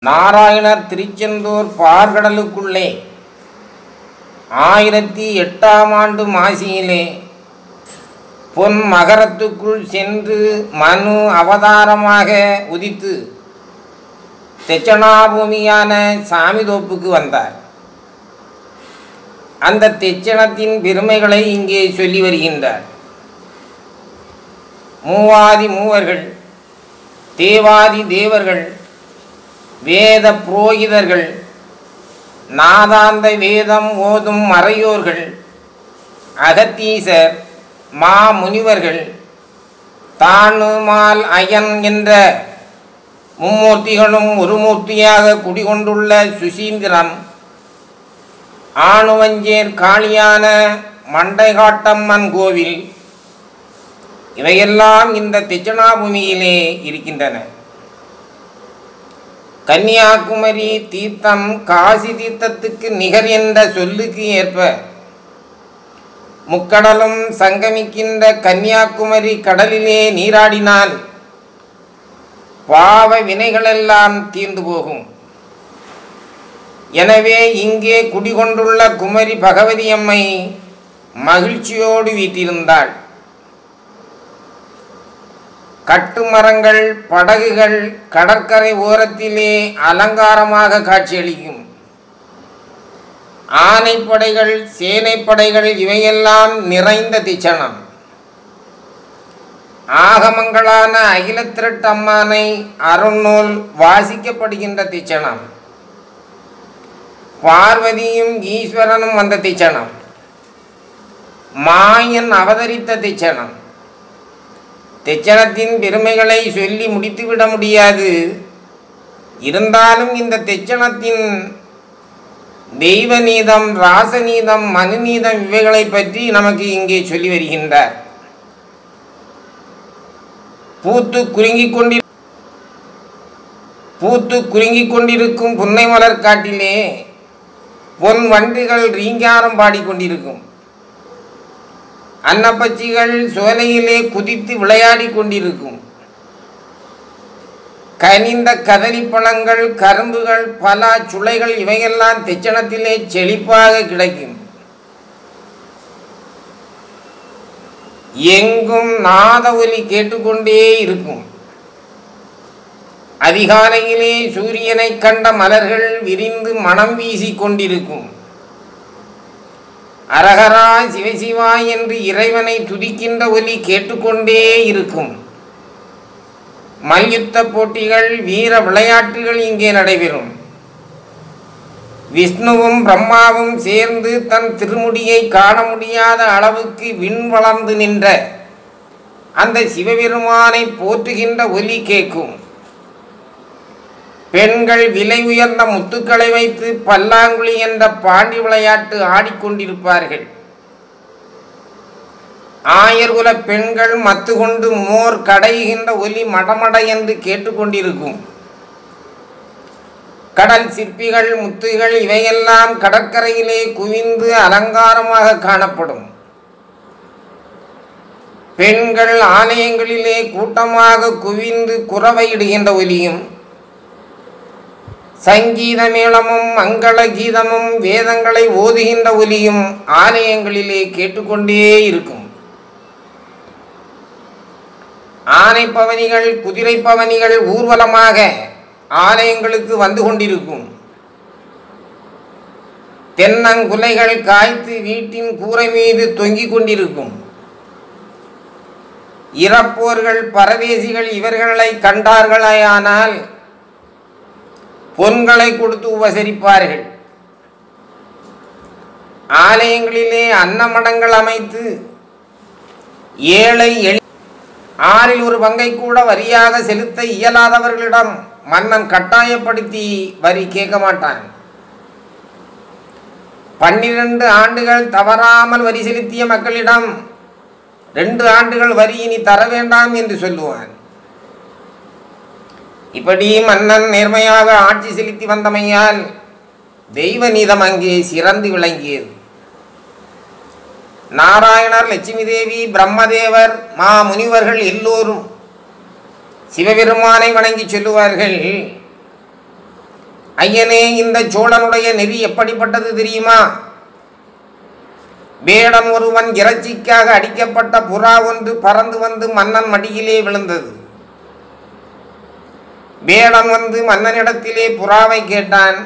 நாராயணர் திருச்செந்தூர் பார்கடலுக்குள்ளே ஆயிரத்தி எட்டாம் ஆண்டு மாசியிலே பொன் மகரத்துக்குள் சென்று மனு அவதாரமாக உதித்து தெச்சனாபூமியான சாமிதோப்புக்கு வந்தார் அந்த தெச்சனத்தின் பெருமைகளை இங்கே சொல்லி வருகின்றார் மூவாதி மூவர்கள் தேவாதி தேவர்கள் வேத புரோகிதர்கள் நாதாந்த வேதம் ஓதும் மறையோர்கள் அகத்தீசர் மா முனிவர்கள் தானுமால் அயன் என்ற மும்மூர்த்திகளும் ஒரு மூர்த்தியாக குடிகொண்டுள்ள சுசீந்திரன் ஆணுவஞ்சேர் காளியான மண்டைகாட்டம்மன் கோவில் இவையெல்லாம் இந்த திச்சனாபூமியிலே இருக்கின்றன கன்னியாகுமரி தீர்த்தம் காசி தீர்த்தத்துக்கு நிகர் என்ற சொல்லுக்கு ஏற்ப முக்கடலும் சங்கமிக்கின்ற கன்னியாகுமரி கடலிலே நீராடினால் பாவ வினைகளெல்லாம் தீர்ந்து போகும் எனவே இங்கே குடிகொண்டுள்ள குமரி பகவதி அம்மை மகிழ்ச்சியோடு வீட்டிருந்தாள் கட்டுமரங்கள் படகுகள் கடற்கரை ஓரத்திலே அலங்காரமாக காட்சியளிக்கும் ஆனைப்படைகள் சேனைப்படைகள் இவையெல்லாம் நிறைந்த திச்சனம் ஆகமங்களான அகிலத்திரட்டு அம்மானை அருள்நூல் வாசிக்கப்படுகின்ற திச்சனம் பார்வதியும் ஈஸ்வரனும் வந்த திச்சனம் மாயன் அவதரித்த திச்சனம் தெச்சனத்தின் பெருமைகளை சொல்லி முடித்துவிட முடியாது இருந்தாலும் இந்த தெச்சனத்தின் தெய்வ நீதம் ராசநீதம் மனுநீதம் இவைகளை பற்றி நமக்கு இங்கே சொல்லி வருகின்றார் பூத்து குலுங்கிக் கொண்டி பூத்து குலுங்கிக் கொண்டிருக்கும் புன்னை மலர் காட்டிலே பொன் வண்டுகள் ரீங்காரம் பாடிக்கொண்டிருக்கும் அன்னப்பச்சிகள் சோலையிலே குதித்து விளையாடி கொண்டிருக்கும் கனிந்த கதலி பழங்கள் கரும்புகள் பல சுளைகள் இவையெல்லாம் தெச்சனத்திலே செழிப்பாக கிடைக்கும் எங்கும் நாத ஒலி கேட்டுக்கொண்டே இருக்கும் அதிகாலையிலே சூரியனை கண்ட மலர்கள் விரிந்து மனம் வீசி கொண்டிருக்கும் அரகரா சிவசிவா என்று இறைவனை துதிக்கின்ற ஒலி கேட்டுக்கொண்டே இருக்கும் மல்யுத்த போட்டிகள் வீர விளையாட்டுகள் இங்கே நடைபெறும் விஷ்ணுவும் பிரம்மாவும் சேர்ந்து தன் திருமுடியை காண முடியாத அளவுக்கு விண் வளர்ந்து நின்ற அந்த சிவபெருமானை போற்றுகின்ற ஒலி கேட்கும் பெண்கள் விலை உயர்ந்த முத்துக்களை வைத்து பல்லாங்குழி என்ற பாண்டி விளையாட்டு ஆடிக்கொண்டிருப்பார்கள் ஆயர்குல பெண்கள் மத்து கொண்டு மோர் கடைகின்ற ஒலி மடமட என்று கேட்டுக்கொண்டிருக்கும் கடல் சிற்பிகள் முத்துகள் இவையெல்லாம் கடற்கரையிலே குவிந்து அலங்காரமாக காணப்படும் பெண்கள் ஆலயங்களிலே கூட்டமாக குவிந்து குறவையிடுகின்ற ஒலியும் சங்கீத மேளமும் மங்கள கீதமும் வேதங்களை ஓதுகின்ற ஒலியும் ஆலயங்களிலே கேட்டுக்கொண்டே இருக்கும் ஆனை பவனிகள் குதிரை பவனிகள் ஊர்வலமாக ஆலயங்களுக்கு வந்து கொண்டிருக்கும் தென்னங்குலைகள் காய்த்து வீட்டின் கூரை மீது தொங்கிக் கொண்டிருக்கும் இறப்போர்கள் பரதேசிகள் இவர்களை கண்டார்களாயானால் பொன்களை கொடுத்து உபசரிப்பார்கள் ஆலயங்களிலே அன்னமடங்கள் அமைத்து ஏழை எளி ஆறில் ஒரு பங்கை கூட வரியாக செலுத்த இயலாதவர்களிடம் மன்னன் கட்டாயப்படுத்தி வரி கேட்க மாட்டான் பன்னிரண்டு ஆண்டுகள் தவறாமல் வரி செலுத்திய மக்களிடம் ரெண்டு ஆண்டுகள் வரி இனி தர வேண்டாம் என்று சொல்லுவான் இப்படி மன்னன் நேர்மையாக ஆட்சி செலுத்தி வந்தமையால் தெய்வ நீதம் அங்கே சிறந்து விளங்கியது நாராயணர் லட்சுமி தேவி பிரம்மதேவர் மா முனிவர்கள் எல்லோரும் சிவபெருமானை வணங்கி சொல்லுவார்கள் ஐயனே இந்த சோழனுடைய நெறி எப்படிப்பட்டது தெரியுமா வேடன் ஒருவன் இறைச்சிக்காக அடிக்கப்பட்ட புறா ஒன்று பறந்து வந்து மன்னன் மடியிலே விழுந்தது வேடன் வந்து மன்னனிடத்திலே புறாவை கேட்டான்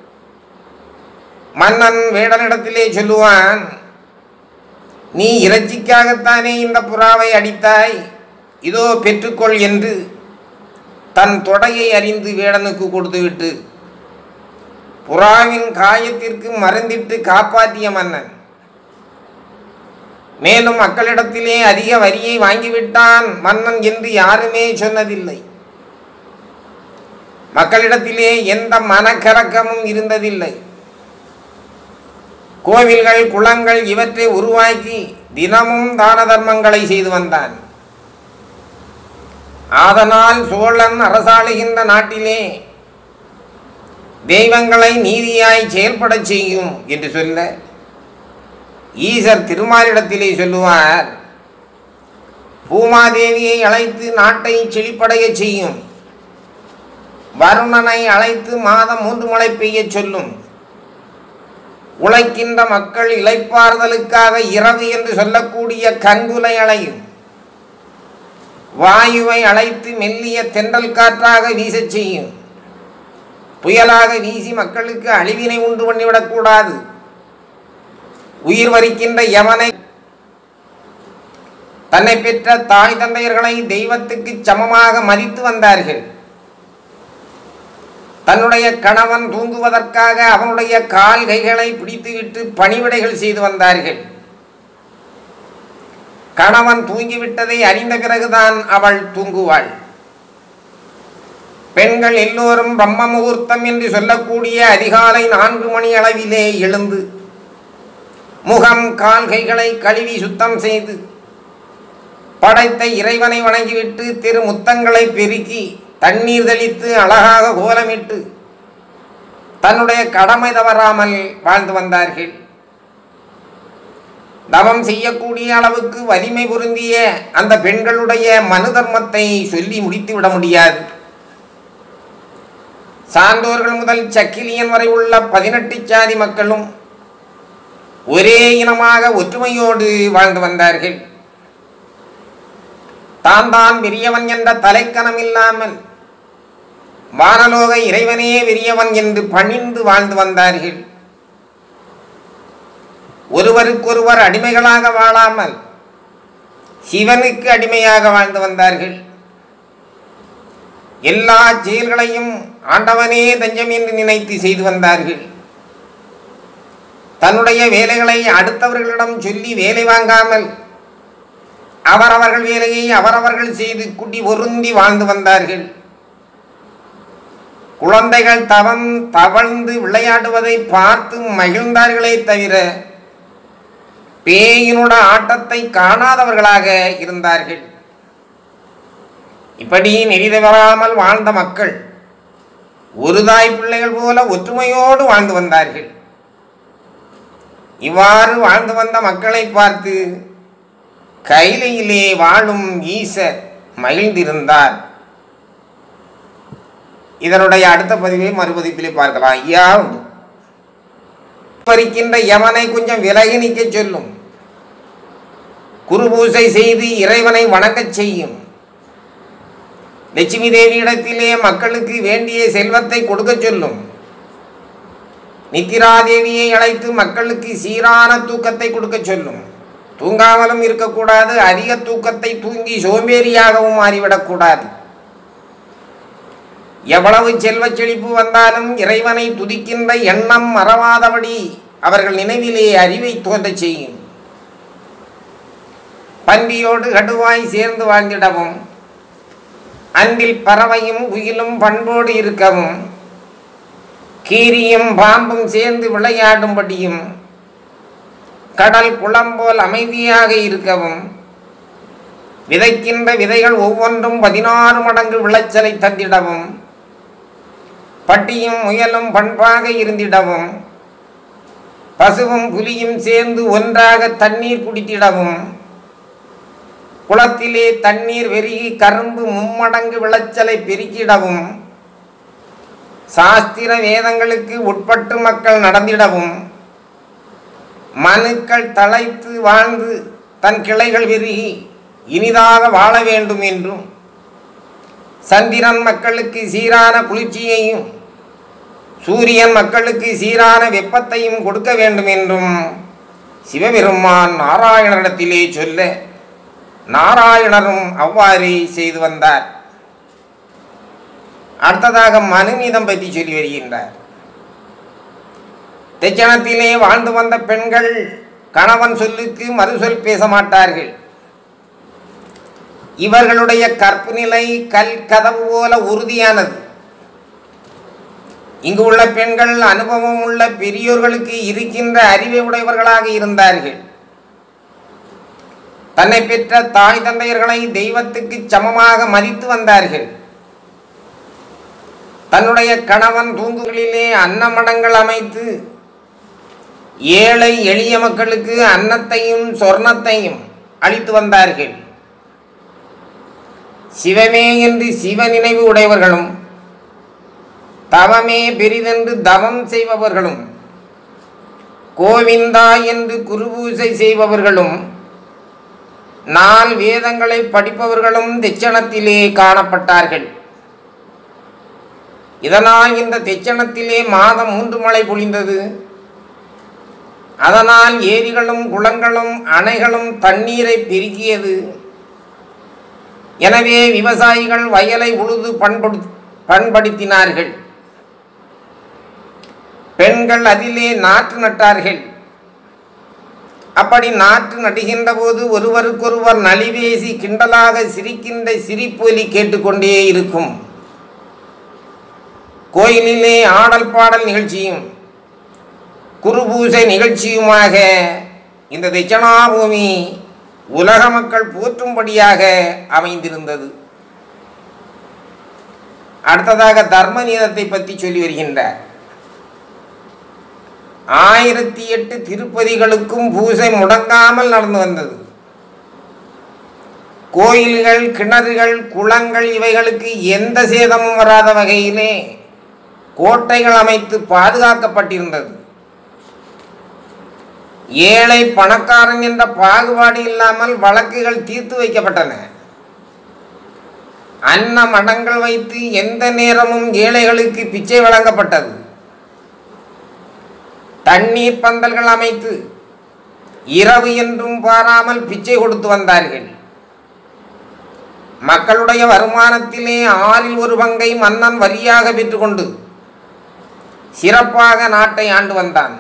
மன்னன் வேடனிடத்திலே சொல்லுவான் நீ இறைச்சிக்காகத்தானே இந்த புறாவை அடித்தாய் இதோ பெற்றுக்கொள் என்று தன் தொடையை அறிந்து வேடனுக்கு கொடுத்துவிட்டு புறாவின் காயத்திற்கு மருந்திட்டு காப்பாற்றிய மன்னன் மேலும் மக்களிடத்திலே அதிக வரியை வாங்கிவிட்டான் மன்னன் என்று யாருமே சொன்னதில்லை மக்களிடத்திலே எந்த மனக்கலக்கமும் இருந்ததில்லை கோவில்கள் குளங்கள் இவற்றை உருவாக்கி தினமும் தான தர்மங்களை செய்து வந்தான் ஆதனால் சோழன் அரசாளுகின்ற நாட்டிலே தெய்வங்களை நீதியாய் செயல்படச் செய்யும் என்று சொல்ல ஈசர் திருமாலிடத்திலே சொல்லுவார் பூமாதேவியை அழைத்து நாட்டை செழிப்படையச் செய்யும் வருணனை அழைத்து மாதம் மூன்று மழை பெய்யச் சொல்லும் உழைக்கின்ற மக்கள் இளைப்பாறுதலுக்காக இரவு என்று சொல்லக்கூடிய கங்குலை அலையும் வாயுவை அழைத்து மெல்லிய தென்றல் காற்றாக வீசச் செய்யும் புயலாக வீசி மக்களுக்கு அழிவினை உண்டு பண்ணிவிடக்கூடாது உயிர் வரிக்கின்ற யமனை தன்னை பெற்ற தாய் தந்தையர்களை தெய்வத்துக்கு சமமாக மதித்து வந்தார்கள் தன்னுடைய கணவன் தூங்குவதற்காக அவனுடைய கால் கைகளை பிடித்துவிட்டு பணிவிடைகள் செய்து வந்தார்கள் கணவன் தூங்கிவிட்டதை அறிந்த பிறகுதான் அவள் தூங்குவாள் பெண்கள் எல்லோரும் பிரம்ம முகூர்த்தம் என்று சொல்லக்கூடிய அதிகாலை நான்கு மணி அளவிலே எழுந்து முகம் கால் கைகளை கழுவி சுத்தம் செய்து படைத்த இறைவனை வணங்கிவிட்டு திரு முத்தங்களை பெருக்கி தண்ணீர் தெளித்து அழகாக கோலமிட்டு தன்னுடைய கடமை தவறாமல் வாழ்ந்து வந்தார்கள் தவம் செய்யக்கூடிய அளவுக்கு வலிமை பொருந்திய அந்த பெண்களுடைய மனு தர்மத்தை சொல்லி முடித்து விட முடியாது சான்றோர்கள் முதல் சக்கிலியன் வரை உள்ள பதினெட்டு சாதி மக்களும் ஒரே இனமாக ஒற்றுமையோடு வாழ்ந்து வந்தார்கள் தான் தான் பெரியவன் என்ற தலைக்கணம் இல்லாமல் வானலோக இறைவனே பெரியவன் என்று பணிந்து வாழ்ந்து வந்தார்கள் ஒருவருக்கொருவர் அடிமைகளாக வாழாமல் சிவனுக்கு அடிமையாக வாழ்ந்து வந்தார்கள் எல்லா செயல்களையும் ஆண்டவனே தஞ்சம் என்று நினைத்து செய்து வந்தார்கள் தன்னுடைய வேலைகளை அடுத்தவர்களிடம் சொல்லி வேலை வாங்காமல் அவரவர்கள் வேலையை அவரவர்கள் செய்து குடி பொருந்தி வாழ்ந்து வந்தார்கள் குழந்தைகள் தவம் தவழ்ந்து விளையாடுவதை பார்த்து மகிழ்ந்தார்களே தவிர பேயினோட ஆட்டத்தை காணாதவர்களாக இருந்தார்கள் இப்படி நெறி தவறாமல் வாழ்ந்த மக்கள் ஒரு தாய் பிள்ளைகள் போல ஒற்றுமையோடு வாழ்ந்து வந்தார்கள் இவ்வாறு வாழ்ந்து வந்த மக்களை பார்த்து கைலையிலே வாழும் ஈசர் மகிழ்ந்திருந்தார் இதனுடைய அடுத்த பதிவை மறுபதிப்பிலே பார்க்கலாம் ஐயா உண்டு பறிக்கின்ற யமனை கொஞ்சம் விலகி நிற்க சொல்லும் குருபூசை செய்து இறைவனை வணங்கச் செய்யும் லட்சுமி தேவியிடத்திலே மக்களுக்கு வேண்டிய செல்வத்தை கொடுக்க சொல்லும் நித்திராதேவியை அழைத்து மக்களுக்கு சீரான தூக்கத்தை கொடுக்க சொல்லும் தூங்காமலும் இருக்கக்கூடாது அதிக தூக்கத்தை தூங்கி சோம்பேறியாகவும் மாறிவிடக்கூடாது எவ்வளவு செல்வச் செழிப்பு வந்தாலும் இறைவனை துதிக்கின்ற எண்ணம் மறவாதபடி அவர்கள் நினைவிலே அறிவை தோன்றச் செய்யும் பன்றியோடு கடுவாய் சேர்ந்து வாழ்ந்திடவும் அன்பில் பறவையும் உயிலும் பண்போடு இருக்கவும் கீரியும் பாம்பும் சேர்ந்து விளையாடும்படியும் கடல் குளம் போல் அமைதியாக இருக்கவும் விதைக்கின்ற விதைகள் ஒவ்வொன்றும் பதினாறு மடங்கு விளைச்சலை தந்திடவும் பட்டியும் முயலும் பண்பாக இருந்திடவும் பசுவும் புலியும் சேர்ந்து ஒன்றாக தண்ணீர் குடித்திடவும் குளத்திலே தண்ணீர் வெறுகி கரும்பு மும்மடங்கு விளைச்சலை பெருக்கிடவும் சாஸ்திர வேதங்களுக்கு உட்பட்டு மக்கள் நடந்திடவும் மனுக்கள் தழைத்து வாழ்ந்து தன் கிளைகள் விருகி இனிதாக வாழ வேண்டும் என்றும் சந்திரன் மக்களுக்கு சீரான குளிர்ச்சியையும் சூரியன் மக்களுக்கு சீரான வெப்பத்தையும் கொடுக்க வேண்டும் என்றும் சிவபெருமான் நாராயணனிடத்திலே சொல்ல நாராயணரும் அவ்வாறே செய்து வந்தார் அடுத்ததாக மனுநீதம் பற்றி சொல்லி வருகின்றார் தெச்சனத்திலே வாழ்ந்து வந்த பெண்கள் கணவன் சொல்லுக்கு மறுசொல் பேச மாட்டார்கள் இவர்களுடைய கற்பு நிலை கல் கதவு போல உறுதியானது இங்கு உள்ள பெண்கள் அனுபவம் உள்ள பெரியோர்களுக்கு இருக்கின்ற அறிவை உடையவர்களாக இருந்தார்கள் தன்னை பெற்ற தாய் தந்தையர்களை தெய்வத்துக்கு சமமாக மதித்து வந்தார்கள் தன்னுடைய கணவன் தூங்குகளிலே அன்னமடங்கள் அமைத்து ஏழை எளிய மக்களுக்கு அன்னத்தையும் சொர்ணத்தையும் அளித்து வந்தார்கள் சிவமே என்று சிவ நினைவு உடையவர்களும் தவமே பெரிதென்று தவம் செய்பவர்களும் கோவிந்தா என்று குருபூசை செய்பவர்களும் நால் வேதங்களை படிப்பவர்களும் தெச்சனத்திலே காணப்பட்டார்கள் இதனால் இந்த தெச்சனத்திலே மாதம் மூன்று மழை பொழிந்தது அதனால் ஏரிகளும் குளங்களும் அணைகளும் தண்ணீரை பெருக்கியது எனவே விவசாயிகள் வயலை உழுது பண்படு பண்படுத்தினார்கள் பெண்கள் அதிலே நாற்று நட்டார்கள் அப்படி நாற்று நடுகின்ற போது ஒருவருக்கொருவர் நலிவேசி கிண்டலாக சிரிக்கின்ற சிரிப்பொலி கேட்டுக்கொண்டே இருக்கும் கோயிலிலே ஆடல் பாடல் நிகழ்ச்சியும் குருபூசை நிகழ்ச்சியுமாக இந்த தட்சணாபூமி உலக மக்கள் போற்றும்படியாக அமைந்திருந்தது அடுத்ததாக தர்ம நீதத்தை பற்றி சொல்லி வருகின்றார் ஆயிரத்தி எட்டு திருப்பதிகளுக்கும் பூசை முடங்காமல் நடந்து வந்தது கோயில்கள் கிணறுகள் குளங்கள் இவைகளுக்கு எந்த சேதமும் வராத வகையிலே கோட்டைகள் அமைத்து பாதுகாக்கப்பட்டிருந்தது ஏழை பணக்காரன் என்ற பாகுபாடு இல்லாமல் வழக்குகள் தீர்த்து வைக்கப்பட்டன அன்ன மடங்கள் வைத்து எந்த நேரமும் ஏழைகளுக்கு பிச்சை வழங்கப்பட்டது தண்ணீர் பந்தல்கள் அமைத்து இரவு என்றும் பாராமல் பிச்சை கொடுத்து வந்தார்கள் மக்களுடைய வருமானத்திலே ஆறில் ஒரு பங்கை மன்னன் வரியாக பெற்றுக்கொண்டு சிறப்பாக நாட்டை ஆண்டு வந்தான்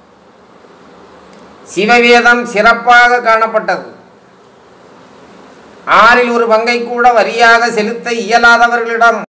சிவவேதம் சிறப்பாக காணப்பட்டது ஆறில் ஒரு பங்கை கூட வரியாக செலுத்த இயலாதவர்களிடம்